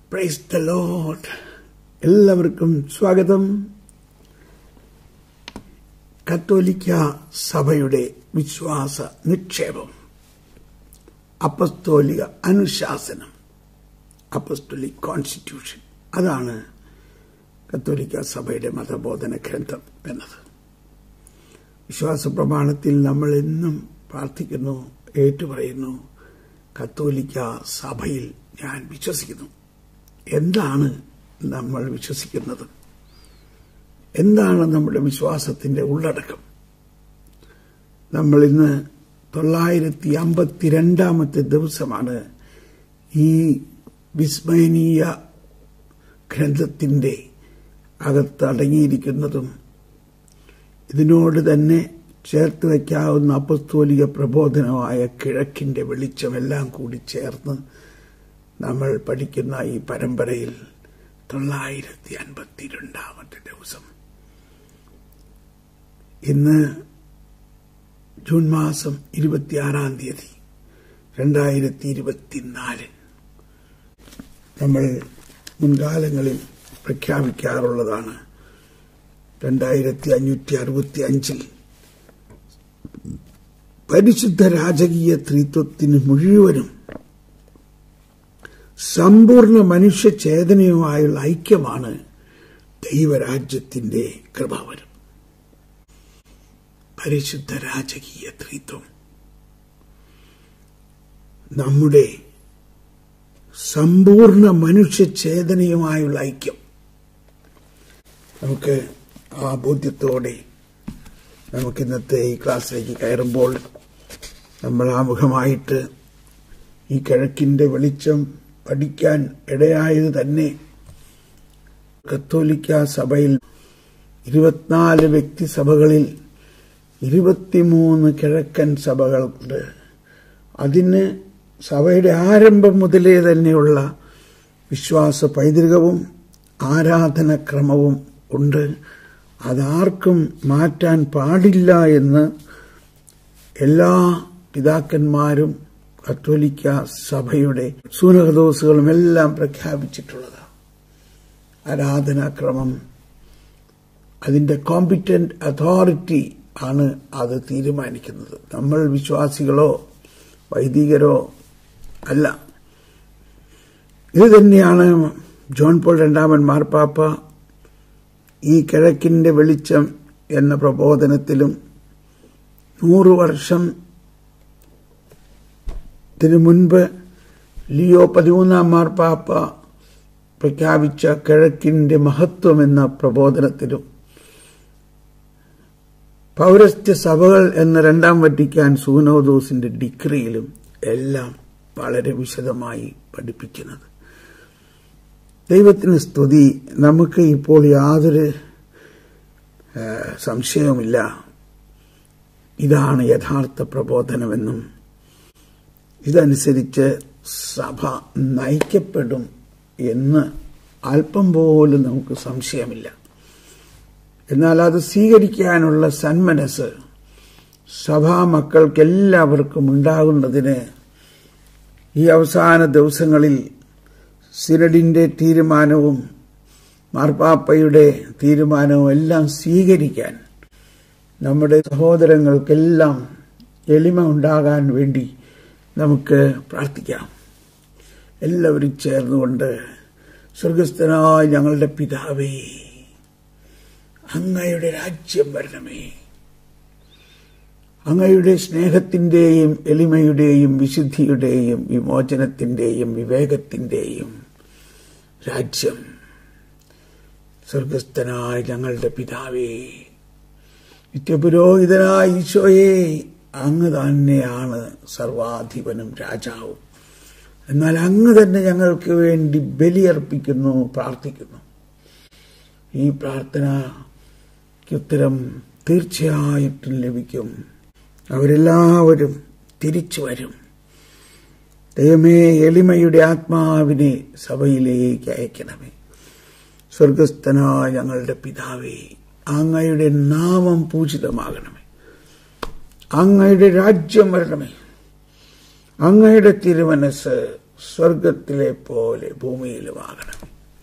Praise the load എല്ലാവർക്കും സ്വാഗതം കത്തോലിക്ക സഭയുടെ വിശ്വാസ നിക്ഷേപം അപ്പസ്തോലിക അനുശാസനം അപ്പസ്തോലിക് കോൺസ്റ്റിറ്റ്യൂഷൻ അതാണ് കത്തോലിക്ക സഭയുടെ മതബോധന ഗ്രന്ഥം എന്നത് വിശ്വാസ പ്രമാണത്തിൽ നമ്മൾ എന്നും പ്രാർത്ഥിക്കുന്നു ഏറ്റുപറയുന്നു കത്തോലിക്ക സഭയിൽ ഞാൻ വിശ്വസിക്കുന്നു എന്താണ് നമ്മൾ വിശ്വസിക്കുന്നത് എന്താണ് നമ്മുടെ വിശ്വാസത്തിന്റെ ഉള്ളടക്കം നമ്മൾ ഇന്ന് തൊള്ളായിരത്തി അമ്പത്തിരണ്ടാമത്തെ ദിവസമാണ് ഈ വിസ്മയനീയ ഗ്രന്ഥത്തിന്റെ അകത്തടങ്ങിയിരിക്കുന്നതും ഇതിനോട് തന്നെ ചേർത്ത് വയ്ക്കാവുന്ന അപസ്തോലിക പ്രബോധനമായ കിഴക്കിന്റെ വെളിച്ചമെല്ലാം കൂടി ചേർന്ന് നമ്മൾ പഠിക്കുന്ന ഈ പരമ്പരയിൽ തൊള്ളായിരത്തി അൻപത്തിരണ്ടാമത്തെ ദിവസം ഇന്ന് ജൂൺ മാസം ഇരുപത്തിയാറാം തീയതി രണ്ടായിരത്തി ഇരുപത്തിനാല് നമ്മൾ മുൻകാലങ്ങളിൽ പ്രഖ്യാപിക്കാറുള്ളതാണ് രണ്ടായിരത്തി അഞ്ഞൂറ്റി അറുപത്തി അഞ്ചിൽ പരിശുദ്ധ രാജകീയ ത്രിത്വത്തിന് മുഴുവനും സമ്പൂർണ്ണ മനുഷ്യ ചേതനയുമായുള്ള ഐക്യമാണ് ദൈവരാജ്യത്തിന്റെ കൃപാവരം പരിശുദ്ധ രാജകീയ ത്രിത്വം നമ്മുടെ സമ്പൂർണ്ണ മനുഷ്യ ചേതനയുമായുള്ള ഐക്യം നമുക്ക് ആ ബോധ്യത്തോടെ നമുക്ക് ഇന്നത്തെ ഈ ക്ലാസ്സിലേക്ക് കയറുമ്പോൾ നമ്മൾ ആമുഖമായിട്ട് ഈ കിഴക്കിന്റെ വെളിച്ചം പഠിക്കാൻ ഇടയായത് തന്നെ കത്തോലിക്ക സഭയിൽ ഇരുപത്തിനാല് വ്യക്തിസഭകളിൽ ഇരുപത്തിമൂന്ന് കിഴക്കൻ സഭകളുണ്ട് അതിന് സഭയുടെ ആരംഭം മുതലേ തന്നെയുള്ള വിശ്വാസ പൈതൃകവും ആരാധനക്രമവും ഉണ്ട് അതാർക്കും മാറ്റാൻ പാടില്ല എന്ന് എല്ലാ പിതാക്കന്മാരും കത്തോലിക്ക സഭയുടെ സൂനകദോസുകളും എല്ലാം പ്രഖ്യാപിച്ചിട്ടുള്ളതാണ് ആരാധനാക്രമം അതിന്റെ കോമ്പിറ്റന്റ് അതോറിറ്റി ആണ് അത് തീരുമാനിക്കുന്നത് നമ്മൾ വിശ്വാസികളോ വൈദികരോ അല്ല ഇത് തന്നെയാണ് ജോൺ പോൾ രണ്ടാമൻ മാർപ്പാപ്പ ഈ കിഴക്കിന്റെ വെളിച്ചം എന്ന പ്രബോധനത്തിലും നൂറു വർഷം ത്തിനു മുൻപ് ലിയോ പതിമൂന്നാം മാർപ്പാപ്പ പ്രഖ്യാപിച്ച കിഴക്കിന്റെ മഹത്വം എന്ന പ്രബോധനത്തിലും പൗരസ്ത്യ സഭകൾ എന്ന രണ്ടാം വറ്റിക്കാൻ സൂനോദോസിന്റെ ഡിഗ്രിയിലും എല്ലാം വളരെ വിശദമായി പഠിപ്പിക്കുന്നത് ദൈവത്തിന് സ്തുതി നമുക്ക് ഇപ്പോൾ യാതൊരു സംശയവുമില്ല ഇതാണ് യഥാർത്ഥ പ്രബോധനമെന്നും ഇതനുസരിച്ച് സഭ നയിക്കപ്പെടും എന്ന് അല്പം പോലും നമുക്ക് സംശയമില്ല എന്നാൽ അത് സ്വീകരിക്കാനുള്ള സന്മനസ് സഭാ മക്കൾക്കെല്ലാവർക്കും ഉണ്ടാകുന്നതിന് ഈ അവസാന ദിവസങ്ങളിൽ സിനഡിന്റെ തീരുമാനവും മാർപ്പാപ്പയുടെ തീരുമാനവും എല്ലാം സ്വീകരിക്കാൻ നമ്മുടെ സഹോദരങ്ങൾക്കെല്ലാം എളിമ ഉണ്ടാകാൻ വേണ്ടി നമുക്ക് പ്രാർത്ഥിക്കാം എല്ലാവരും ചേർന്നുകൊണ്ട് സ്വർഗസ്ഥനായ ഞങ്ങളുടെ പിതാവേ അങ്ങയുടെ രാജ്യം വരണമേ അങ്ങയുടെ സ്നേഹത്തിന്റെയും എളിമയുടെയും വിശുദ്ധിയുടെയും വിമോചനത്തിന്റെയും വിവേകത്തിന്റെയും രാജ്യം സ്വർഗസ്ഥനായ ഞങ്ങളുടെ പിതാവേ നിത്യപുരോഹിതനായ ഈശോയെ അങ്ങ് തന്നെയാണ് സർവാധിപനും രാജാവും എന്നാൽ അങ്ങ് തന്നെ ഞങ്ങൾക്ക് വേണ്ടി ബലിയർപ്പിക്കുന്നു പ്രാർത്ഥിക്കുന്നു ഈ പ്രാർത്ഥനയ്ക്കുത്തരം തീർച്ചയായിട്ടും ലഭിക്കും അവരെല്ലാവരും തിരിച്ചു വരും ദൈവമേ എളിമയുടെ ആത്മാവിനെ സഭയിലേക്ക് അയക്കണമേ സ്വർഗസ്ഥനായ ഞങ്ങളുടെ പിതാവേ അങ്ങയുടെ നാമം പൂജിതമാകണമേ അങ്ങയുടെ രാജ്യം വരണമേ അങ്ങയുടെ തിരുമനസ് സ്വർഗത്തിലെ പോലെ ഭൂമിയിലുമാകണം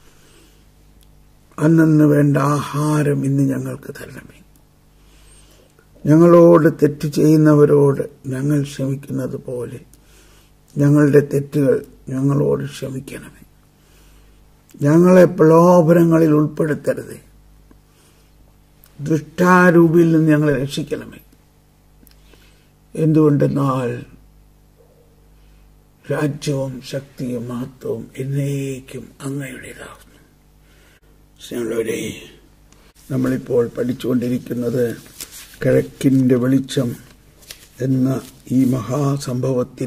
അന്നു വേണ്ട ആഹാരം ഇന്ന് ഞങ്ങൾക്ക് തരണമേ ഞങ്ങളോട് തെറ്റ് ചെയ്യുന്നവരോട് ഞങ്ങൾ ക്ഷമിക്കുന്നത് പോലെ ഞങ്ങളുടെ തെറ്റുകൾ ഞങ്ങളോട് ക്ഷമിക്കണമേ ഞങ്ങളെ പ്രലോഭനങ്ങളിൽ ഉൾപ്പെടുത്തരുത് ദുഷ്ടാരൂപിയിൽ നിന്ന് ഞങ്ങളെ രക്ഷിക്കണമേ എന്തുകൊണ്ടെന്നാൽ രാജ്യവും ശക്തിയും മഹത്വവും എന്നേക്കും അങ്ങയുടേതാകുന്നു സ്നേഹമുള്ളവരെ നമ്മളിപ്പോൾ പഠിച്ചുകൊണ്ടിരിക്കുന്നത് കിഴക്കിൻ്റെ വെളിച്ചം എന്ന ഈ മഹാസംഭവത്തിൽ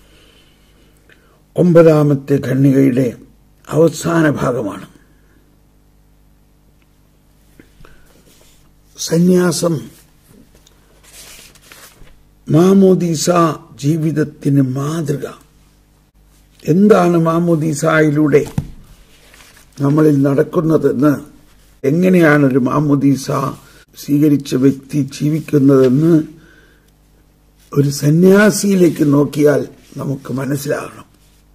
ഒമ്പതാമത്തെ ഖണ്ണികയുടെ അവസാന ഭാഗമാണ് സന്യാസം മാമോദീസ ജീവിതത്തിന് മാതൃക എന്താണ് മാമോദീസായിലൂടെ നമ്മളിൽ നടക്കുന്നതെന്ന് എങ്ങനെയാണ് ഒരു മാമോദീസ സ്വീകരിച്ച വ്യക്തി ജീവിക്കുന്നതെന്ന് ഒരു സന്യാസിയിലേക്ക് നോക്കിയാൽ നമുക്ക് മനസ്സിലാകണം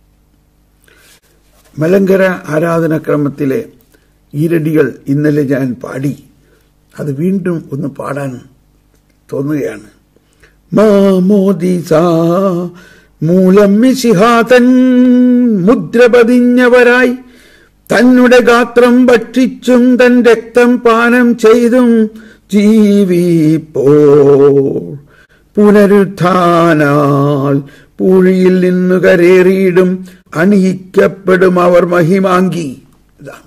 മലങ്കര ആരാധനാക്രമത്തിലെ ഈരടികൾ ഇന്നലെ ഞാൻ പാടി അത് വീണ്ടും ഒന്ന് പാടാൻ തോന്നുകയാണ് മാമോദിസ മൂലം മിശിഹാതൻ മുദ്ര പതിഞ്ഞവരായി തന്നെ ഗാത്രം ഭക്ഷിച്ചും തൻ രക്തം പാനം ചെയ്തും ജീവിപ്പോ പുനരുത്ഥാനാൽ പൂഴിയിൽ നിന്ന് കരേറിയിടും അണിയിക്കപ്പെടും അവർ മഹിമാങ്കി ഇതാണ്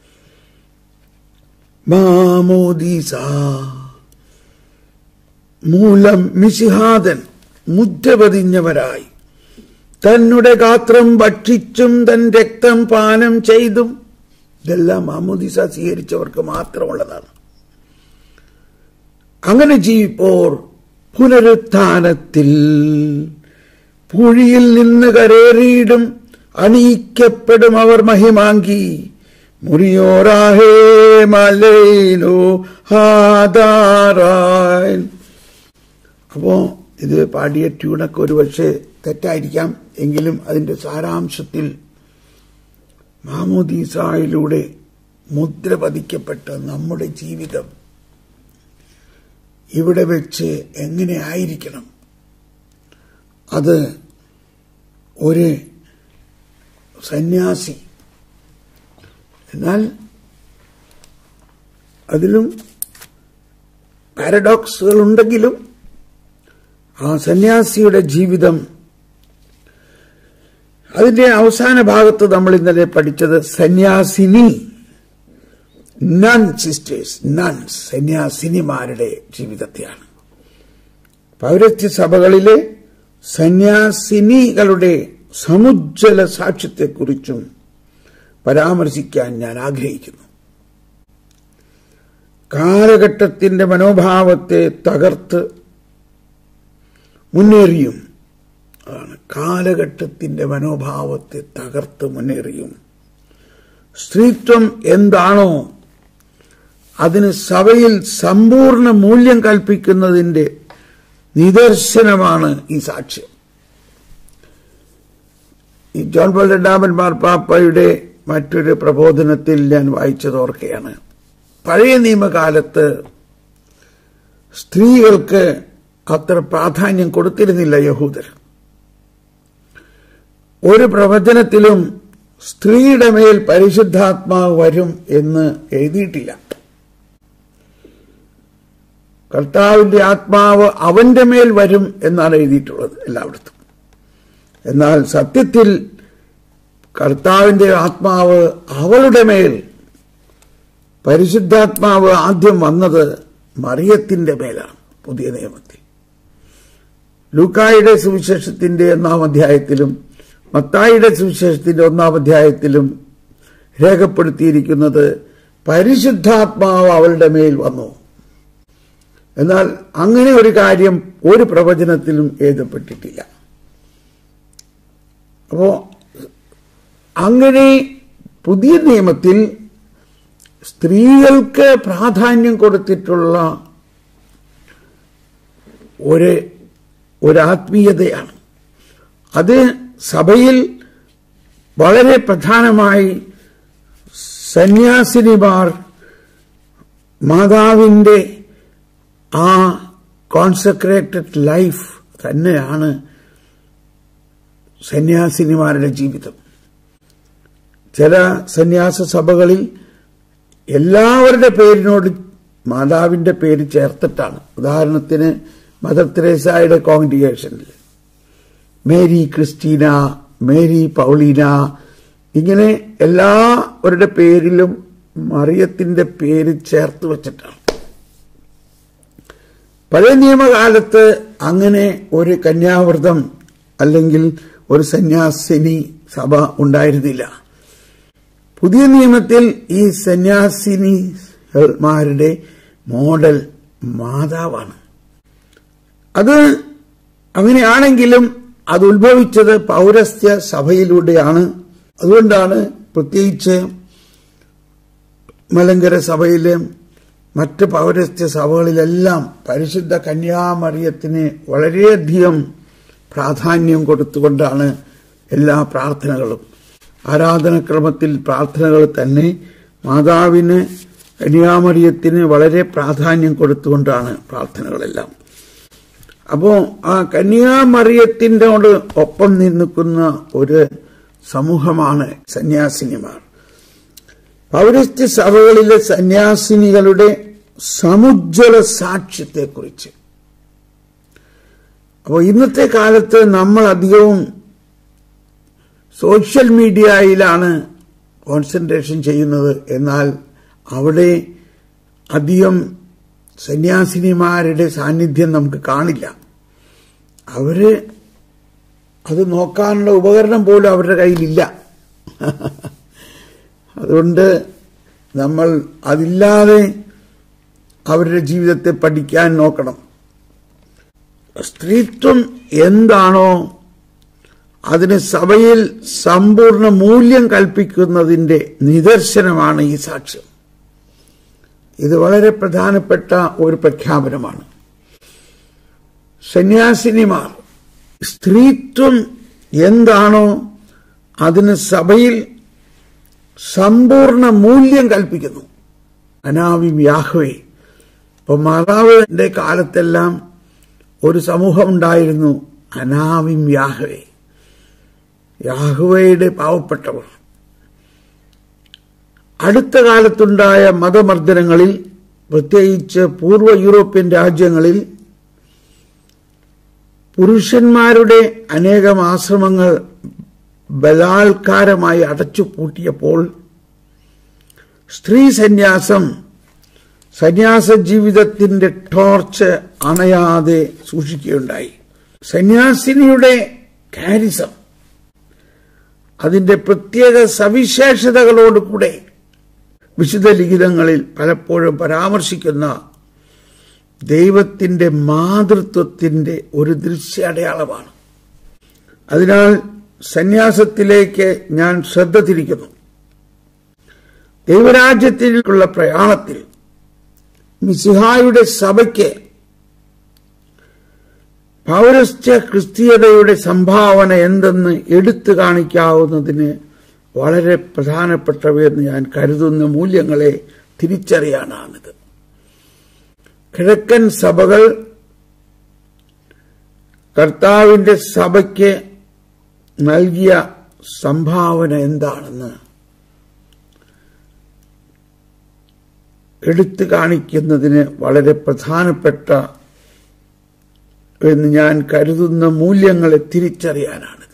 മാമോദീസ മൂലം മിശിഹാദൻ മുദ്ര പതിഞ്ഞവരായി തന്നെ ഗാത്രം ഭക്ഷിച്ചും തൻ രക്തം പാനം ചെയ്തും ഇതെല്ലാം മാമോദിസ സ്വീകരിച്ചവർക്ക് മാത്രമുള്ളതാണ് അങ്ങനെ ജീവിപ്പോർ പുനരുത്ഥാനത്തിൽ പുഴിയിൽ നിന്ന് കരേറിയിടും അണിയിക്കപ്പെടും അവർ മഹിമാങ്കി മുറിയോറാഹേ മലൈനോ ഹാദാറായ് അപ്പോ ഇത് പാടിയ ട്യൂണൊക്കെ ഒരു പക്ഷേ തെറ്റായിരിക്കാം എങ്കിലും അതിന്റെ സാരാംശത്തിൽ മാമോദീസായിലൂടെ മുദ്ര പതിക്കപ്പെട്ട നമ്മുടെ ജീവിതം ഇവിടെ വെച്ച് എങ്ങനെ ആയിരിക്കണം അത് ഒരു സന്യാസി എന്നാൽ അതിലും പാരഡോക്സുകൾ ഉണ്ടെങ്കിലും ആ സന്യാസിയുടെ ജീവിതം അതിന്റെ അവസാന ഭാഗത്ത് നമ്മൾ ഇന്നലെ പഠിച്ചത് സന്യാസിനി നൺ സിസ്റ്റേഴ്സ് നൺസ് സന്യാസിനിമാരുടെ ജീവിതത്തെയാണ് പൗരസ്ത്യ സഭകളിലെ സന്യാസിനികളുടെ സമുജ്വല സാക്ഷ്യത്തെക്കുറിച്ചും പരാമർശിക്കാൻ ഞാൻ ആഗ്രഹിക്കുന്നു കാലഘട്ടത്തിന്റെ മനോഭാവത്തെ തകർത്ത് മുന്നേറിയും ആണ് കാലഘട്ടത്തിന്റെ മനോഭാവത്തെ തകർത്ത് മുന്നേറിയും സ്ത്രീത്വം എന്താണോ അതിന് സഭയിൽ സമ്പൂർണ്ണ മൂല്യം കൽപ്പിക്കുന്നതിന്റെ നിദർശനമാണ് ഈ സാക്ഷ്യം ഈ ജോൺ പോൾ രണ്ടാമൻ മാർപ്പാപ്പയുടെ മറ്റൊരു പ്രബോധനത്തിൽ ഞാൻ വായിച്ചത് ഓർക്കുകയാണ് പഴയ നിയമകാലത്ത് സ്ത്രീകൾക്ക് അത്ര പ്രാധാന്യം കൊടുത്തിരുന്നില്ല യഹൂദർ ഒരു പ്രവചനത്തിലും സ്ത്രീയുടെ മേൽ പരിശുദ്ധാത്മാവ് വരും എന്ന് എഴുതിയിട്ടില്ല കർത്താവിന്റെ ആത്മാവ് അവന്റെ മേൽ വരും എന്നാണ് എഴുതിയിട്ടുള്ളത് എല്ലായിടത്തും എന്നാൽ സത്യത്തിൽ കർത്താവിന്റെ ആത്മാവ് അവളുടെ മേൽ പരിശുദ്ധാത്മാവ് ആദ്യം വന്നത് മറിയത്തിന്റെ മേലാണ് പുതിയ നിയമത്തിൽ ലൂക്കായുടെ സുവിശേഷത്തിന്റെ ഒന്നാം അധ്യായത്തിലും മത്തായിയുടെ സുവിശേഷത്തിന്റെ ഒന്നാം അധ്യായത്തിലും രേഖപ്പെടുത്തിയിരിക്കുന്നത് പരിശുദ്ധാത്മാവ് അവളുടെ മേൽ വന്നു എന്നാൽ അങ്ങനെ ഒരു കാര്യം ഒരു പ്രവചനത്തിലും എഴുതപ്പെട്ടിട്ടില്ല അപ്പോ അങ്ങനെ പുതിയ നിയമത്തിൽ സ്ത്രീകൾക്ക് പ്രാധാന്യം കൊടുത്തിട്ടുള്ള ഒരു ഒരാത്മീയതയാണ് അത് സഭയിൽ വളരെ പ്രധാനമായി സന്യാസിനിമാർ മാതാവിന്റെ ആ കോൺസെക്രേറ്റഡ് ലൈഫ് തന്നെയാണ് സന്യാസിനിമാരുടെ ജീവിതം ചില സന്യാസ സഭകളിൽ എല്ലാവരുടെ പേരിനോട് മാതാവിന്റെ പേര് ചേർത്തിട്ടാണ് ഉദാഹരണത്തിന് മദർ തെരേസായുടെ കോൺഗ്രിഗേഷനിൽ മേരി ക്രിസ്റ്റീന മേരി പൗളീന ഇങ്ങനെ എല്ലാവരുടെ പേരിലും മറിയത്തിന്റെ പേര് ചേർത്ത് വച്ചിട്ടാണ് പഴയ നിയമകാലത്ത് അങ്ങനെ ഒരു കന്യാവ്രതം അല്ലെങ്കിൽ ഒരു സന്യാസിനി സഭ ഉണ്ടായിരുന്നില്ല പുതിയ നിയമത്തിൽ ഈ സന്യാസിനിമാരുടെ മോഡൽ മാതാവാണ് അത് അങ്ങനെയാണെങ്കിലും അത് ഉത്ഭവിച്ചത് പൗരസ്ത്യ സഭയിലൂടെയാണ് അതുകൊണ്ടാണ് പ്രത്യേകിച്ച് മലങ്കര സഭയിലെ മറ്റ് പൗരസ്ത്യ സഭകളിലെല്ലാം പരിശുദ്ധ കന്യാമറിയത്തിന് വളരെയധികം പ്രാധാന്യം കൊടുത്തുകൊണ്ടാണ് എല്ലാ പ്രാർത്ഥനകളും ആരാധനക്രമത്തിൽ പ്രാർത്ഥനകൾ തന്നെ മാതാവിന് കന്യാമറിയത്തിന് വളരെ പ്രാധാന്യം കൊടുത്തുകൊണ്ടാണ് പ്രാർത്ഥനകളെല്ലാം അപ്പോ ആ കന്യാമറിയത്തിനോട് ഒപ്പം നിൽക്കുന്ന ഒരു സമൂഹമാണ് സന്യാസിനിമാർ പൗരസ്ത്യ സഭകളിലെ സന്യാസിനികളുടെ സമുജ്വല സാക്ഷ്യത്തെക്കുറിച്ച് അപ്പോൾ ഇന്നത്തെ കാലത്ത് നമ്മൾ അധികവും സോഷ്യൽ മീഡിയയിലാണ് കോൺസെൻട്രേഷൻ ചെയ്യുന്നത് എന്നാൽ അവിടെ അധികം സന്യാസിനിമാരുടെ സാന്നിധ്യം നമുക്ക് കാണില്ല അവര് അത് നോക്കാനുള്ള ഉപകരണം പോലും അവരുടെ കയ്യിലില്ല അതുകൊണ്ട് നമ്മൾ അതില്ലാതെ അവരുടെ ജീവിതത്തെ പഠിക്കാൻ നോക്കണം സ്ത്രീത്വം എന്താണോ അതിന് സഭയിൽ സമ്പൂർണ്ണ മൂല്യം കൽപ്പിക്കുന്നതിന്റെ നിദർശനമാണ് ഈ സാക്ഷ്യം ഇത് വളരെ പ്രധാനപ്പെട്ട ഒരു പ്രഖ്യാപനമാണ് സന്യാസിനിമാർ സ്ത്രീത്വം എന്താണോ അതിന് സഭയിൽ സമ്പൂർണ്ണ മൂല്യം കൽപ്പിക്കുന്നു അനാവിം യാഹ്വേ ഇപ്പൊ മാതാവിന്റെ കാലത്തെല്ലാം ഒരു സമൂഹം ഉണ്ടായിരുന്നു അനാവിം യാഹ്വേ യാഹ്വയുടെ പാവപ്പെട്ടവർ അടുത്ത കാലത്തുണ്ടായ മതമർദ്ദനങ്ങളിൽ പ്രത്യേകിച്ച് പൂർവ്വ യൂറോപ്യൻ രാജ്യങ്ങളിൽ പുരുഷന്മാരുടെ അനേകം ആശ്രമങ്ങൾ ബലാത്കാരമായി അടച്ചുപൂട്ടിയപ്പോൾ സ്ത്രീ സന്യാസം സന്യാസ ജീവിതത്തിന്റെ ടോർച്ച് അണയാതെ സൂക്ഷിക്കുകയുണ്ടായി സന്യാസിനിയുടെ കാരിസം അതിന്റെ പ്രത്യേക സവിശേഷതകളോടുകൂടെ വിശുദ്ധ ലിഖിതങ്ങളിൽ പലപ്പോഴും പരാമർശിക്കുന്ന ദൈവത്തിന്റെ മാതൃത്വത്തിന്റെ ഒരു ദൃശ്യ അടയാളമാണ് അതിനാൽ സന്യാസത്തിലേക്ക് ഞാൻ ശ്രദ്ധ തിരിക്കുന്നു ദൈവരാജ്യത്തിലേക്കുള്ള പ്രയാണത്തിൽ മിസിഹായുടെ സഭയ്ക്ക് പൗരസ്ത്യ ക്രിസ്തീയതയുടെ സംഭാവന എന്തെന്ന് എടുത്തു കാണിക്കാവുന്നതിന് വളരെ പ്രധാനപ്പെട്ടവയെന്ന് ഞാൻ കരുതുന്ന മൂല്യങ്ങളെ തിരിച്ചറിയാനാണിത് കിഴക്കൻ സഭകൾ കർത്താവിന്റെ സഭയ്ക്ക് നൽകിയ സംഭാവന എന്താണെന്ന് എടുത്തു കാണിക്കുന്നതിന് വളരെ പ്രധാനപ്പെട്ട എന്ന് ഞാൻ കരുതുന്ന മൂല്യങ്ങളെ തിരിച്ചറിയാനാണിത്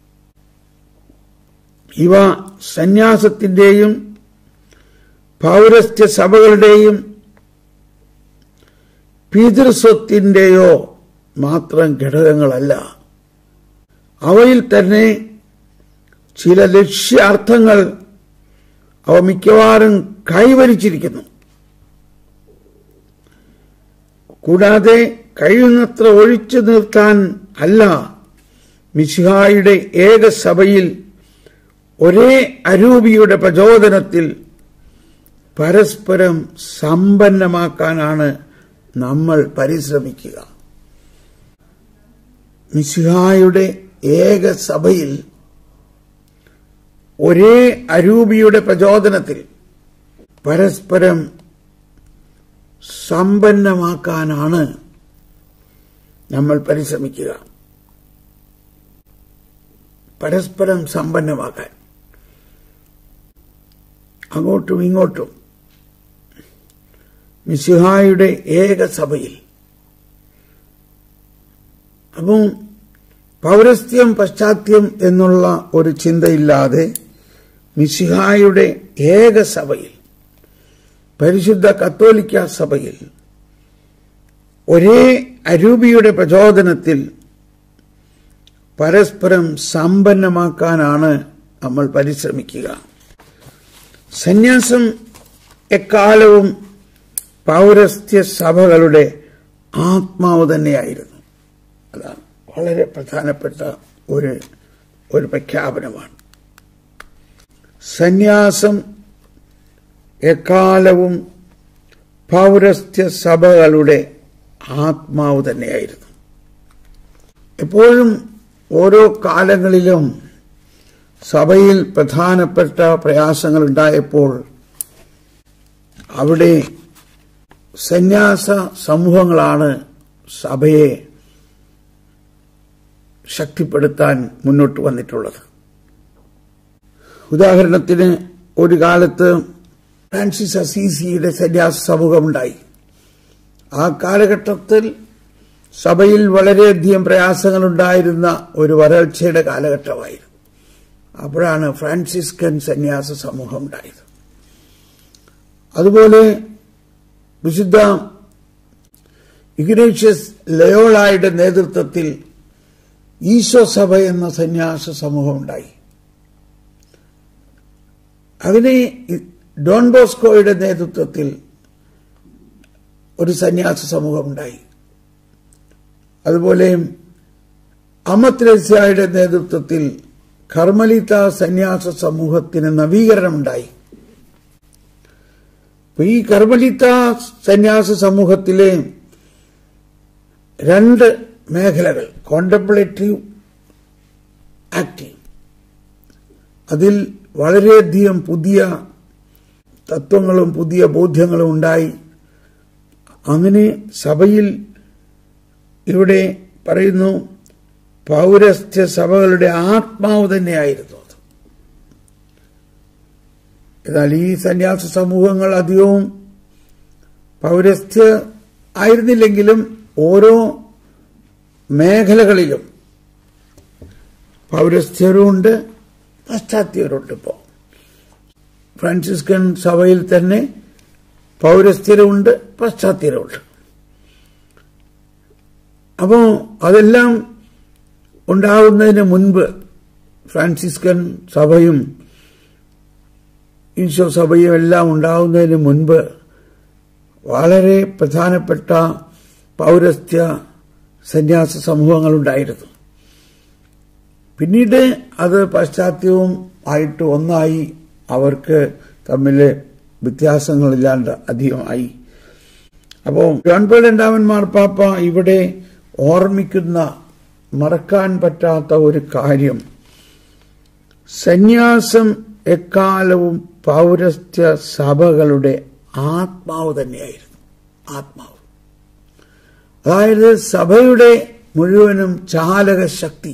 ഇവ സന്യാസത്തിന്റെയും പൗരസ്ത്യ സഭകളുടെയും പിതൃസ്വത്തിന്റെയോ മാത്രം ഘടകങ്ങളല്ല അവയിൽ തന്നെ ചില ലക്ഷ്യാർത്ഥങ്ങൾ അവ മിക്കവാറും കൈവരിച്ചിരിക്കുന്നു കൂടാതെ കഴിയുന്നത്ര ഒഴിച്ചു നിർത്താൻ അല്ല മിശിഹായുടെ ഏക സഭയിൽ ഒരേ അരൂപിയുടെ പ്രചോദനത്തിൽ പരസ്പരം സമ്പന്നമാക്കാനാണ് നമ്മൾ പരിശ്രമിക്കുക മിശിഹായുടെ ഏക സഭയിൽ ഒരേ അരൂപിയുടെ പ്രചോദനത്തിൽ പരസ്പരം സമ്പന്നമാക്കാനാണ് നമ്മൾ പരിശ്രമിക്കുക പരസ്പരം സമ്പന്നമാക്കാൻ അങ്ങോട്ടും ഇങ്ങോട്ടും മിസിഹായുടെ ഏക സഭയിൽ അപ്പം പൗരസ്ത്യം പശ്ചാത്യം എന്നുള്ള ഒരു ചിന്തയില്ലാതെ മിസിഹായുടെ ഏക സഭയിൽ പരിശുദ്ധ കത്തോലിക്ക സഭയിൽ ഒരേ അരൂപിയുടെ പ്രചോദനത്തിൽ പരസ്പരം സമ്പന്നമാക്കാനാണ് നമ്മൾ പരിശ്രമിക്കുക സന്യാസം എക്കാലവും പൗരസ്ത്യ സഭകളുടെ ആത്മാവ് തന്നെയായിരുന്നു അതാണ് വളരെ പ്രധാനപ്പെട്ട ഒരു ഒരു പ്രഖ്യാപനമാണ് സന്യാസം എക്കാലവും പൗരസ്ത്യ സഭകളുടെ ആത്മാവ് തന്നെയായിരുന്നു എപ്പോഴും ഓരോ കാലങ്ങളിലും സഭയിൽ പ്രധാനപ്പെട്ട പ്രയാസങ്ങൾ ഉണ്ടായപ്പോൾ അവിടെ സന്യാസ സമൂഹങ്ങളാണ് സഭയെ ശക്തിപ്പെടുത്താൻ മുന്നോട്ട് വന്നിട്ടുള്ളത് ഉദാഹരണത്തിന് ഒരു കാലത്ത് ഫ്രാൻസിസ് അസീസിയുടെ സന്യാസ സമൂഹമുണ്ടായി ആ കാലഘട്ടത്തിൽ സഭയിൽ വളരെയധികം പ്രയാസങ്ങളുണ്ടായിരുന്ന ഒരു വരൾച്ചയുടെ കാലഘട്ടമായിരുന്നു അപ്പോഴാണ് ഫ്രാൻസിസ്കൻ സന്യാസ സമൂഹം ഉണ്ടായത് അതുപോലെ വിശുദ്ധ ഇഗ്നേഷ്യസ് ലയോളായുടെ നേതൃത്വത്തിൽ ഈശോ സഭ എന്ന സന്യാസ സമൂഹം ഉണ്ടായി അതിന് ഡോൺ ബോസ്കോയുടെ നേതൃത്വത്തിൽ ഒരു സന്യാസ സമൂഹം ഉണ്ടായി അതുപോലെ അമത്രേസ്യയുടെ നേതൃത്വത്തിൽ കർമ്മലിത്ത സന്യാസ സമൂഹത്തിന് നവീകരണമുണ്ടായി ഈ കർമ്മലിത്ത സന്യാസ സമൂഹത്തിലെ രണ്ട് മേഖലകൾ കോണ്ടംപ്ലേറ്റീവ് ആക്റ്റീവ് അതിൽ വളരെയധികം പുതിയ തത്വങ്ങളും പുതിയ ബോധ്യങ്ങളും ഉണ്ടായി അങ്ങനെ സഭയിൽ ഇവിടെ പറയുന്നു പൗരസ്ത്യ സഭകളുടെ ആത്മാവ് തന്നെയായിരുന്നു അത് എന്നാൽ ഈ സന്യാസ സമൂഹങ്ങൾ അധികവും പൗരസ്ത്യ ആയിരുന്നില്ലെങ്കിലും ഓരോ മേഖലകളിലും പൗരസ്ത്യരുണ്ട് പാശ്ചാത്യരുണ്ട് ഇപ്പോൾ ഫ്രാൻസിസ്കൻ സഭയിൽ തന്നെ പൗരസ്ത്യരുമുണ്ട് പാശ്ചാത്യരുമുണ്ട് അപ്പോൾ അതെല്ലാം ഉണ്ടാവുന്നതിന് മുൻപ് ഫ്രാൻസിസ്കൻ സഭയും ഈശോ സഭയും എല്ലാം ഉണ്ടാവുന്നതിന് മുൻപ് വളരെ പ്രധാനപ്പെട്ട പൗരസ്ത്യ സന്യാസ സമൂഹങ്ങളുണ്ടായിരുന്നു പിന്നീട് അത് പാശ്ചാത്യവും ആയിട്ട് ഒന്നായി അവർക്ക് തമ്മിൽ വ്യത്യാസങ്ങളില്ലാണ്ട് അധികമായി അപ്പോൾ ജോൺ പോൾ രണ്ടാമൻ മാർപ്പാപ്പ ഇവിടെ ഓർമ്മിക്കുന്ന മറക്കാൻ പറ്റാത്ത ഒരു കാര്യം സന്യാസം എക്കാലവും പൗരസ്ത്യ സഭകളുടെ ആത്മാവ് തന്നെയായിരുന്നു ആത്മാവ് അതായത് സഭയുടെ മുഴുവനും ചാലക ശക്തി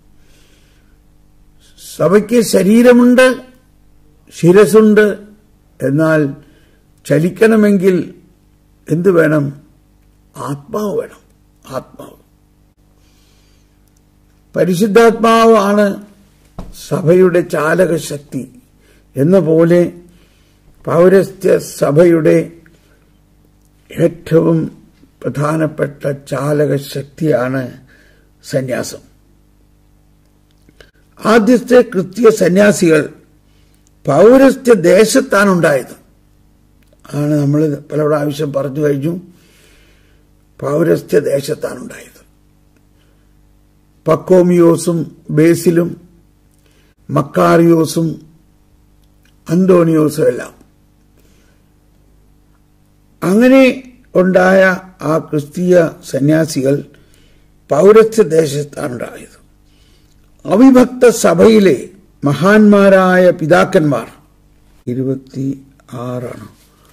സഭയ്ക്ക് ശരീരമുണ്ട് ശിരസുണ്ട് എന്നാൽ ചലിക്കണമെങ്കിൽ എന്തു വേണം ആത്മാവ് വേണം ആത്മാവ് പരിശുദ്ധാത്മാവാണ് സഭയുടെ ചാലക ശക്തി എന്ന പോലെ പൗരസ്ത്യ സഭയുടെ ഏറ്റവും പ്രധാനപ്പെട്ട ചാലക ശക്തിയാണ് സന്യാസം ആദ്യത്തെ കൃത്യ സന്യാസികൾ പൗരസ്ത്യ ദേശത്താണ് ഉണ്ടായത് ആണ് നമ്മൾ പല പ്രാവശ്യം പറഞ്ഞു കഴിഞ്ഞു പൗരസ്ത്യ ദേശത്താണ് ഉണ്ടായത് പക്കോമിയോസും ബേസിലും മക്കാറിയോസും അന്തോണിയോസും എല്ലാം അങ്ങനെ ഉണ്ടായ ആ ക്രിസ്തീയ സന്യാസികൾ പൗരസ്ത്യ ദേശത്താണ് ഉണ്ടായത് അവിഭക്ത സഭയിലെ മഹാന്മാരായ പിതാക്കന്മാർ ഇരുപത്തി ആറാണ്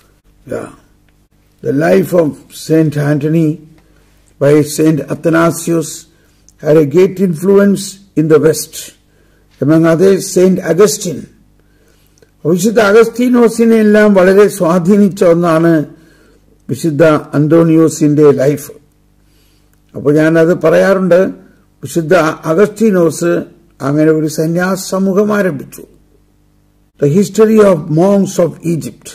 the life of Saint Antony by Saint Athanasius had a great influence in the West. Among others, Saint Augustine. വിശുദ്ധ അഗസ്തീനോസിനെ എല്ലാം വളരെ സ്വാധീനിച്ച ഒന്നാണ് വിശുദ്ധ അന്തോണിയോസിന്റെ ലൈഫ് അപ്പോൾ ഞാനത് പറയാറുണ്ട് വിശുദ്ധ അഗസ്തീനോസ് അങ്ങനെ ഒരു സന്യാസ സമൂഹം ആരംഭിച്ചു the history of monks of Egypt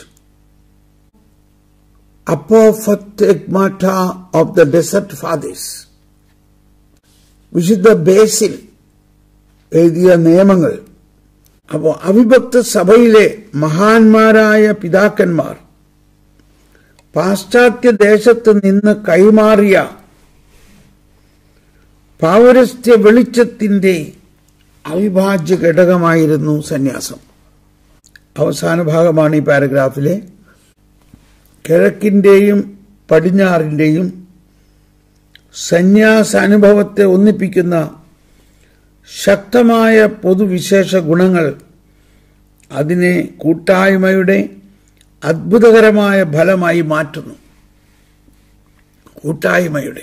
Apophthegmata of the desert fathers വിശുദ്ധ ബേസിൽ എഴുതിയ നിയമങ്ങൾ അപ്പോൾ അവിഭക്ത സഭയിലെ മഹാന്മാരായ പിതാക്കന്മാർ പാശ്ചാത്യ ദേശത്ത് നിന്ന് കൈമാറിയ പൗരസ്ത്യ വെളിച്ചത്തിന്റെ അവിഭാജ്യ ഘടകമായിരുന്നു സന്യാസം അവസാന ഭാഗമാണ് ഈ പാരഗ്രാഫിലെ കിഴക്കിന്റെയും പടിഞ്ഞാറിന്റെയും സന്യാസ അനുഭവത്തെ ഒന്നിപ്പിക്കുന്ന ശക്തമായ പൊതുവിശേഷ ഗുണങ്ങൾ അതിനെ കൂട്ടായ്മയുടെ അത്ഭുതകരമായ ഫലമായി മാറ്റുന്നു കൂട്ടായ്മയുടെ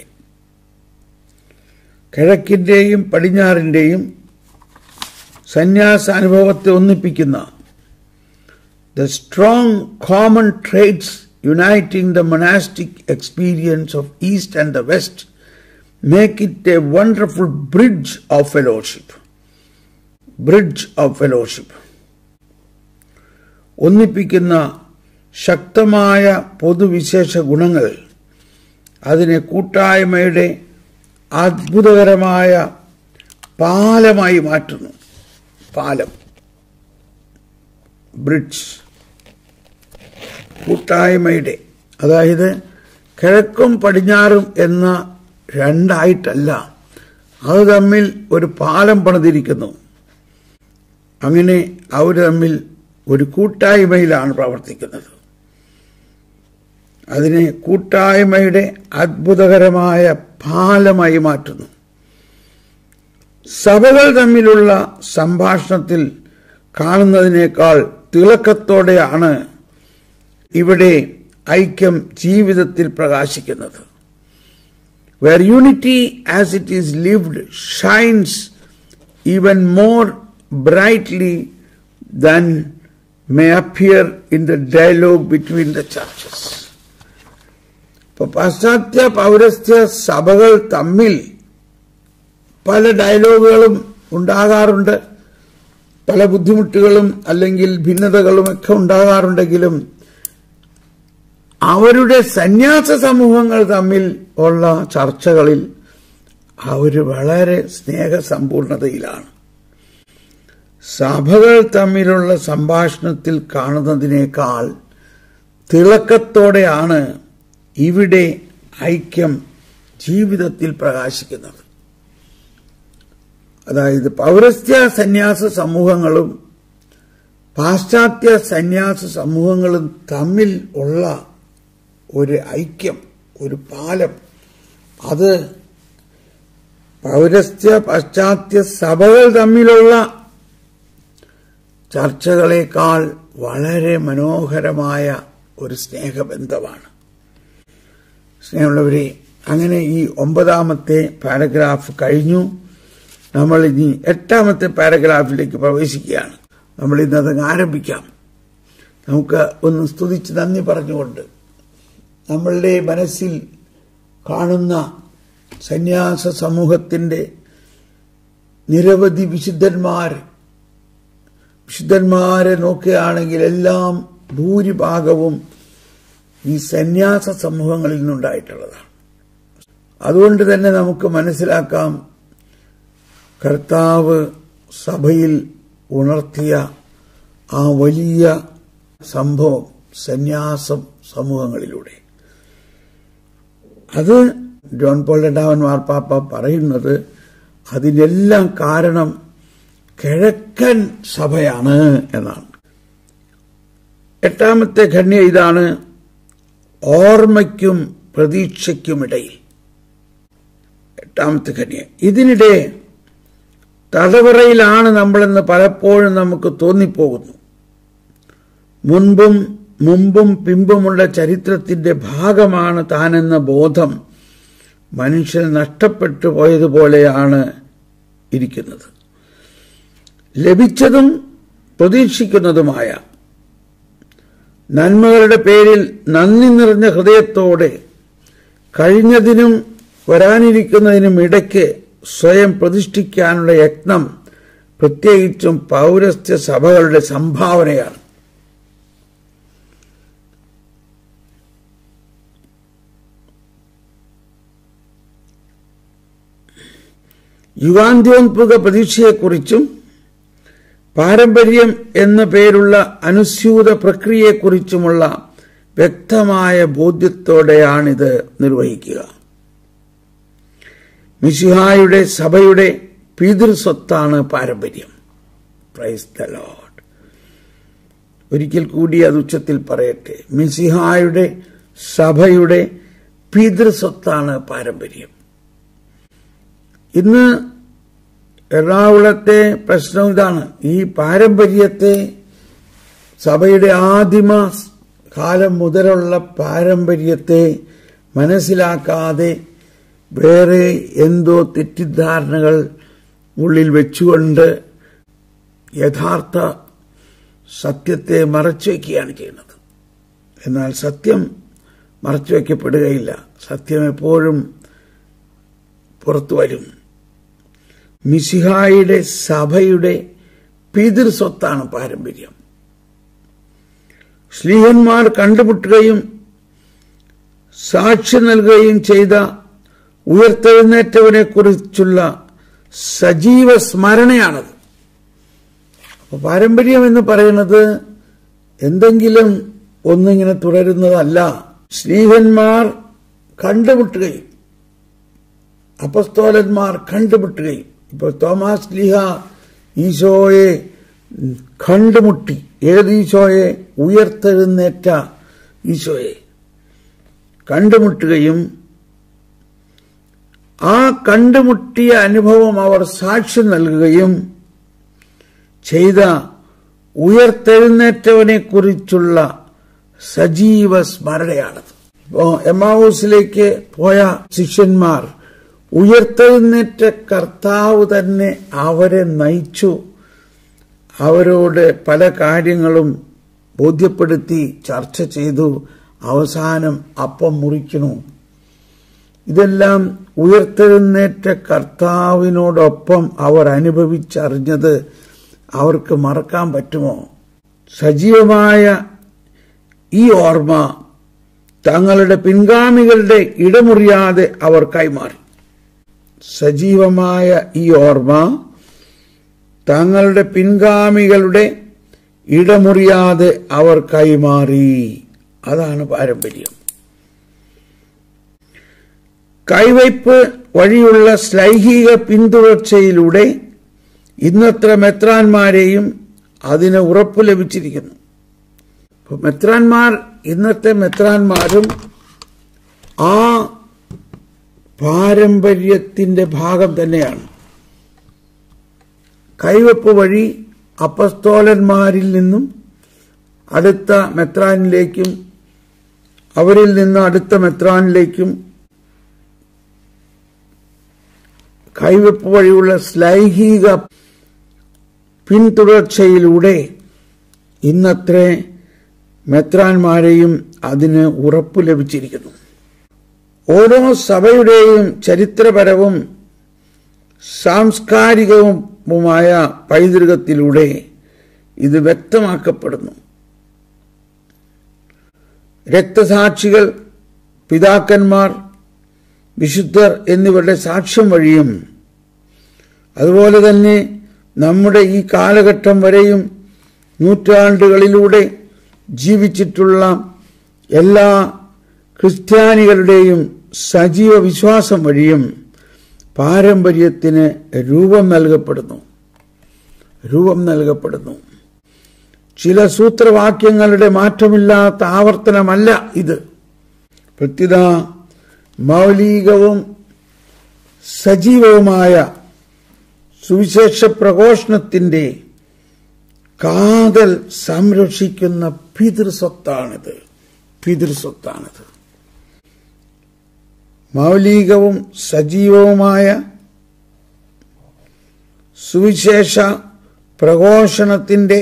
കിഴക്കിന്റെയും പടിഞ്ഞാറിന്റെയും സന്യാസ അനുഭവത്തെ ഒന്നിപ്പിക്കുന്ന the strong common threads uniting the monastic experience of east and the west make it a wonderful bridge of fellowship. Bridge of fellowship. ഒന്നിപ്പിക്കുന്ന ശക്തമായ പൊതുവിശേഷ ഗുണങ്ങൾ അതിനെ കൂട്ടായ്മയുടെ അത്ഭുതകരമായ പാലമായി മാറ്റുന്നു പാലം ബ്രിഡ്ജ് കൂട്ടായ്മയുടെ അതായത് കിഴക്കും പടിഞ്ഞാറും എന്ന രണ്ടായിട്ടല്ല അത് തമ്മിൽ ഒരു പാലം പണിതിരിക്കുന്നു അങ്ങനെ അവർ തമ്മിൽ ഒരു കൂട്ടായ്മയിലാണ് പ്രവർത്തിക്കുന്നത് അതിനെ കൂട്ടായ്മയുടെ അത്ഭുതകരമായ പാലമായി മാറ്റുന്നു സഭകൾ തമ്മിലുള്ള സംഭാഷണത്തിൽ കാണുന്നതിനേക്കാൾ തിളക്കത്തോടെയാണ് ഇവിടെ ഐക്യം ജീവിതത്തിൽ പ്രകാശിക്കുന്നത് where unity as it is lived shines even more brightly than may appear in the dialogue between the churches. ഇപ്പൊ പാശ്ചാത്യ പൗരസ്ത്യ സഭകൾ തമ്മിൽ പല ഡയലോഗുകളും ഉണ്ടാകാറുണ്ട് പല ബുദ്ധിമുട്ടുകളും അല്ലെങ്കിൽ ഭിന്നതകളും ഒക്കെ ഉണ്ടാകാറുണ്ടെങ്കിലും അവരുടെ സന്യാസ സമൂഹങ്ങൾ തമ്മിൽ ഉള്ള ചർച്ചകളിൽ അവർ വളരെ സ്നേഹസമ്പൂർണതയിലാണ് സഭകൾ തമ്മിലുള്ള സംഭാഷണത്തിൽ കാണുന്നതിനേക്കാൾ തിളക്കത്തോടെയാണ് ഇവിടെ ഐക്യം ജീവിതത്തിൽ പ്രകാശിക്കുന്നത് അതായത് പൗരസ്ത്യ സന്യാസ സമൂഹങ്ങളും പാശ്ചാത്യ സന്യാസ സമൂഹങ്ങളും തമ്മിൽ ഉള്ള ഒരു ഐക്യം ഒരു പാലം അത് പൗരസ്ത്യ പാശ്ചാത്യ സഭകൾ തമ്മിലുള്ള ചർച്ചകളേക്കാൾ വളരെ മനോഹരമായ ഒരു സ്നേഹബന്ധമാണ് സ്നേഹമുള്ളവരെ അങ്ങനെ ഈ ഒമ്പതാമത്തെ പാരഗ്രാഫ് കഴിഞ്ഞു നമ്മൾ ഇനി എട്ടാമത്തെ പാരഗ്രാഫിലേക്ക് പ്രവേശിക്കുകയാണ് നമ്മൾ ഇന്നത് ആരംഭിക്കാം നമുക്ക് ഒന്ന് സ്തുതിച്ച് നന്ദി പറഞ്ഞുകൊണ്ട് നമ്മളുടെ മനസ്സിൽ കാണുന്ന സന്യാസ സമൂഹത്തിന്റെ നിരവധി വിശുദ്ധന്മാർ വിശുദ്ധന്മാരെ നോക്കുകയാണെങ്കിൽ എല്ലാം ഭൂരിഭാഗവും ഈ സന്യാസ സമൂഹങ്ങളിൽ നിന്നുണ്ടായിട്ടുള്ളതാണ് അതുകൊണ്ട് തന്നെ നമുക്ക് മനസ്സിലാക്കാം കർത്താവ് സഭയിൽ ഉണർത്തിയ ആ വലിയ സംഭവം സന്യാസം സമൂഹങ്ങളിലൂടെ അത് ജോൺ പോൾ രണ്ടാമൻ മാർപ്പാപ്പ പറയുന്നത് അതിനെല്ലാം കാരണം കിഴക്കൻ സഭയാണ് എന്നാണ് എട്ടാമത്തെ ഖണ്യ ഇതാണ് ഓർമ്മയ്ക്കും പ്രതീക്ഷയ്ക്കുമിടയിൽ എട്ടാമത്തെ ഖണ്യ ഇതിനിടെ തടവറയിലാണ് നമ്മളെന്ന് പലപ്പോഴും നമുക്ക് തോന്നിപ്പോകുന്നു മുൻപും മുമ്പും പിമ്പുമുള്ള ചരിത്രത്തിന്റെ ഭാഗമാണ് താനെന്ന ബോധം മനുഷ്യൻ നഷ്ടപ്പെട്ടു പോയതുപോലെയാണ് ഇരിക്കുന്നത് ലഭിച്ചതും പ്രതീക്ഷിക്കുന്നതുമായ നന്മകളുടെ പേരിൽ നന്ദി നിറഞ്ഞ ഹൃദയത്തോടെ കഴിഞ്ഞതിനും വരാനിരിക്കുന്നതിനും ഇടയ്ക്ക് സ്വയം പ്രതിഷ്ഠിക്കാനുള്ള യത്നം പ്രത്യേകിച്ചും പൗരസ്ത്യ സഭകളുടെ സംഭാവനയാണ് യുഗാന്ത്യോത്ഭുക പ്രതീക്ഷയെക്കുറിച്ചും പാരമ്പര്യം എന്ന പേരുള്ള അനുസ്യൂത പ്രക്രിയയെക്കുറിച്ചുമുള്ള വ്യക്തമായ ബോധ്യത്തോടെയാണിത് നിർവഹിക്കുക മിശിഹായുടെ സഭയുടെ പിതൃസ്വത്താണ് പാരമ്പര്യം പ്രൈസ് ദ ലോഡ് ഒരിക്കൽ കൂടി അത് ഉച്ചത്തിൽ പറയട്ടെ മിസിഹായുടെ സഭയുടെ പിതൃസ്വത്താണ് പാരമ്പര്യം ഇന്ന് എറണാകുളത്തെ പ്രശ്നം ഇതാണ് ഈ പാരമ്പര്യത്തെ സഭയുടെ ആദിമ കാലം മുതലുള്ള പാരമ്പര്യത്തെ മനസ്സിലാക്കാതെ വേറെ എന്തോ തെറ്റിദ്ധാരണകൾ ഉള്ളിൽ വെച്ചുകൊണ്ട് യഥാർത്ഥ സത്യത്തെ മറച്ചുവെക്കുകയാണ് ചെയ്യുന്നത് എന്നാൽ സത്യം മറച്ചുവെക്കപ്പെടുകയില്ല സത്യം എപ്പോഴും പുറത്തു വരും മിസിഹായുടെ സഭയുടെ പിതൃസ്വത്താണ് പാരമ്പര്യം ശ്ലീഹന്മാർ കണ്ടുമുട്ടുകയും സാക്ഷി നൽകുകയും ചെയ്ത ഉയർത്തെഴുന്നേറ്റവനെ കുറിച്ചുള്ള സജീവ സ്മരണയാണത് അപ്പോൾ പാരമ്പര്യം എന്ന് പറയുന്നത് എന്തെങ്കിലും ഒന്നിങ്ങനെ തുടരുന്നതല്ല സ്നേഹന്മാർ കണ്ടുമുട്ടുകയും അപസ്തോലന്മാർ കണ്ടുമുട്ടുകയും ഇപ്പോൾ തോമാസ് ലീഹ ഈശോയെ കണ്ടുമുട്ടി ഏത് ഈശോയെ ഉയർത്തെഴുന്നേറ്റ ഈശോയെ കണ്ടുമുട്ടുകയും ആ കണ്ടുമുട്ടിയ അനുഭവം അവർ സാക്ഷി നൽകുകയും ചെയ്ത ഉയർത്തെഴുന്നേറ്റവനെ കുറിച്ചുള്ള സജീവ സ്മരണയാണത് ഇപ്പോ എമാവൂസിലേക്ക് പോയ ശിഷ്യന്മാർ ഉയർത്തെഴുന്നേറ്റ കർത്താവ് തന്നെ അവരെ നയിച്ചു അവരോട് പല കാര്യങ്ങളും ബോധ്യപ്പെടുത്തി ചർച്ച ചെയ്തു അവസാനം അപ്പം മുറിക്കണു ഇതെല്ലാം ഉയർത്തെഴുന്നേറ്റ കർത്താവിനോടൊപ്പം അവർ അനുഭവിച്ചറിഞ്ഞത് അവർക്ക് മറക്കാൻ പറ്റുമോ സജീവമായ ഈ ഓർമ്മ തങ്ങളുടെ പിൻഗാമികളുടെ ഇടമുറിയാതെ അവർ കൈമാറി സജീവമായ ഈ ഓർമ്മ തങ്ങളുടെ പിൻഗാമികളുടെ ഇടമുറിയാതെ അവർ കൈമാറി അതാണ് പാരമ്പര്യം കൈവയ്പ് വഴിയുള്ള ശ്ലൈഹിക പിന്തുടർച്ചയിലൂടെ ഇന്നത്ര മെത്രാന്മാരെയും അതിന് ഉറപ്പ് ലഭിച്ചിരിക്കുന്നു അപ്പോൾ മെത്രാന്മാർ ഇന്നത്തെ മെത്രാന്മാരും ആ പാരമ്പര്യത്തിന്റെ ഭാഗം തന്നെയാണ് കൈവപ്പ് വഴി അപ്പസ്തോലന്മാരിൽ നിന്നും അടുത്ത മെത്രാനിലേക്കും അവരിൽ നിന്ന് അടുത്ത മെത്രാനിലേക്കും കൈവപ്പ് വഴിയുള്ള ശ്ലൈഹിക പിന്തുടർച്ചയിലൂടെ ഇന്നത്തെ മെത്രാന്മാരെയും അതിന് ഉറപ്പു ലഭിച്ചിരിക്കുന്നു ഓരോ സഭയുടെയും ചരിത്രപരവും സാംസ്കാരികവുമായ പൈതൃകത്തിലൂടെ ഇത് വ്യക്തമാക്കപ്പെടുന്നു രക്തസാക്ഷികൾ പിതാക്കന്മാർ വിശുദ്ധർ എന്നിവരുടെ സാക്ഷ്യം വഴിയും അതുപോലെ തന്നെ നമ്മുടെ ഈ കാലഘട്ടം വരെയും നൂറ്റാണ്ടുകളിലൂടെ ജീവിച്ചിട്ടുള്ള എല്ലാ ക്രിസ്ത്യാനികളുടെയും സജീവ വിശ്വാസം വഴിയും പാരമ്പര്യത്തിന് രൂപം നൽകപ്പെടുന്നു രൂപം നൽകപ്പെടുന്നു ചില സൂത്രവാക്യങ്ങളുടെ മാറ്റമില്ലാത്ത ആവർത്തനമല്ല ഇത് പ്രത്യുത മൗലികവും സജീവവുമായ സുവിശേഷ പ്രഘോഷണത്തിന്റെ കാതൽ സംരക്ഷിക്കുന്ന പിതൃസ്വത്താണിത് പിതൃസ്വത്താണിത് മൗലികവും സജീവവുമായ സുവിശേഷ പ്രഘോഷണത്തിന്റെ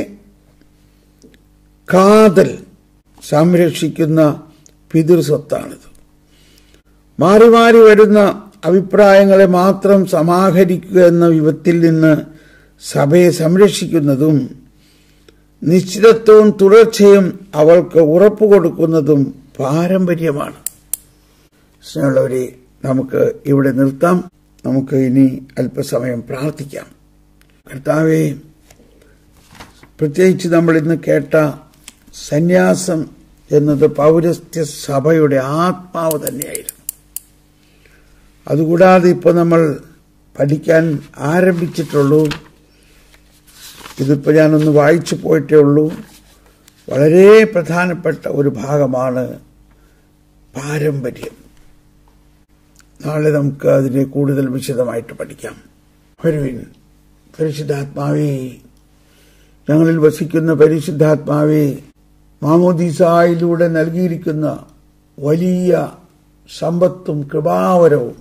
കാതൽ സംരക്ഷിക്കുന്ന പിതൃസ്വത്താണിത് മാറി മാറി വരുന്ന അഭിപ്രായങ്ങളെ മാത്രം സമാഹരിക്കുക എന്ന വിപത്തിൽ നിന്ന് സഭയെ സംരക്ഷിക്കുന്നതും നിശ്ചിതത്വവും തുടർച്ചയും അവൾക്ക് ഉറപ്പു കൊടുക്കുന്നതും പാരമ്പര്യമാണ് സ്നേഹമുള്ളവരെ നമുക്ക് ഇവിടെ നിർത്താം നമുക്ക് ഇനി അല്പസമയം പ്രാർത്ഥിക്കാം കർത്താവെ പ്രത്യേകിച്ച് നമ്മൾ ഇന്ന് കേട്ട സന്യാസം എന്നത് പൗരസ്ത്യ സഭയുടെ ആത്മാവ് തന്നെയായിരുന്നു അതുകൂടാതെ ഇപ്പോൾ നമ്മൾ പഠിക്കാൻ ആരംഭിച്ചിട്ടുള്ളൂ ഇതിപ്പോൾ ഞാനൊന്ന് വായിച്ചു പോയിട്ടേ ഉള്ളൂ വളരെ പ്രധാനപ്പെട്ട ഒരു ഭാഗമാണ് പാരമ്പര്യം നാളെ നമുക്ക് അതിനെ കൂടുതൽ വിശദമായിട്ട് പഠിക്കാം വരുവിൻ പരിശുദ്ധാത്മാവേ ഞങ്ങളിൽ വസിക്കുന്ന പരിശുദ്ധാത്മാവേ മാമോദീസായിലൂടെ നൽകിയിരിക്കുന്ന വലിയ സമ്പത്തും കൃപാവരവും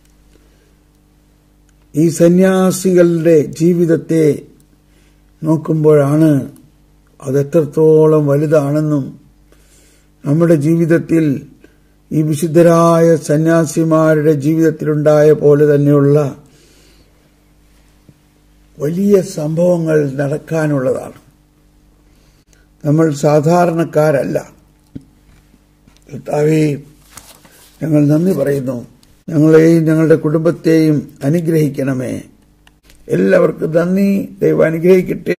ഈ സന്യാസികളുടെ ജീവിതത്തെ നോക്കുമ്പോഴാണ് അതെത്രത്തോളം വലുതാണെന്നും നമ്മുടെ ജീവിതത്തിൽ ഈ വിശുദ്ധരായ സന്യാസിമാരുടെ ജീവിതത്തിലുണ്ടായ പോലെ തന്നെയുള്ള വലിയ സംഭവങ്ങൾ നടക്കാനുള്ളതാണ് നമ്മൾ സാധാരണക്കാരല്ല കർത്താവേ ഞങ്ങൾ നന്ദി പറയുന്നു ഞങ്ങളെയും ഞങ്ങളുടെ കുടുംബത്തെയും അനുഗ്രഹിക്കണമേ എല്ലാവർക്കും നന്ദി ദൈവം അനുഗ്രഹിക്കട്ടെ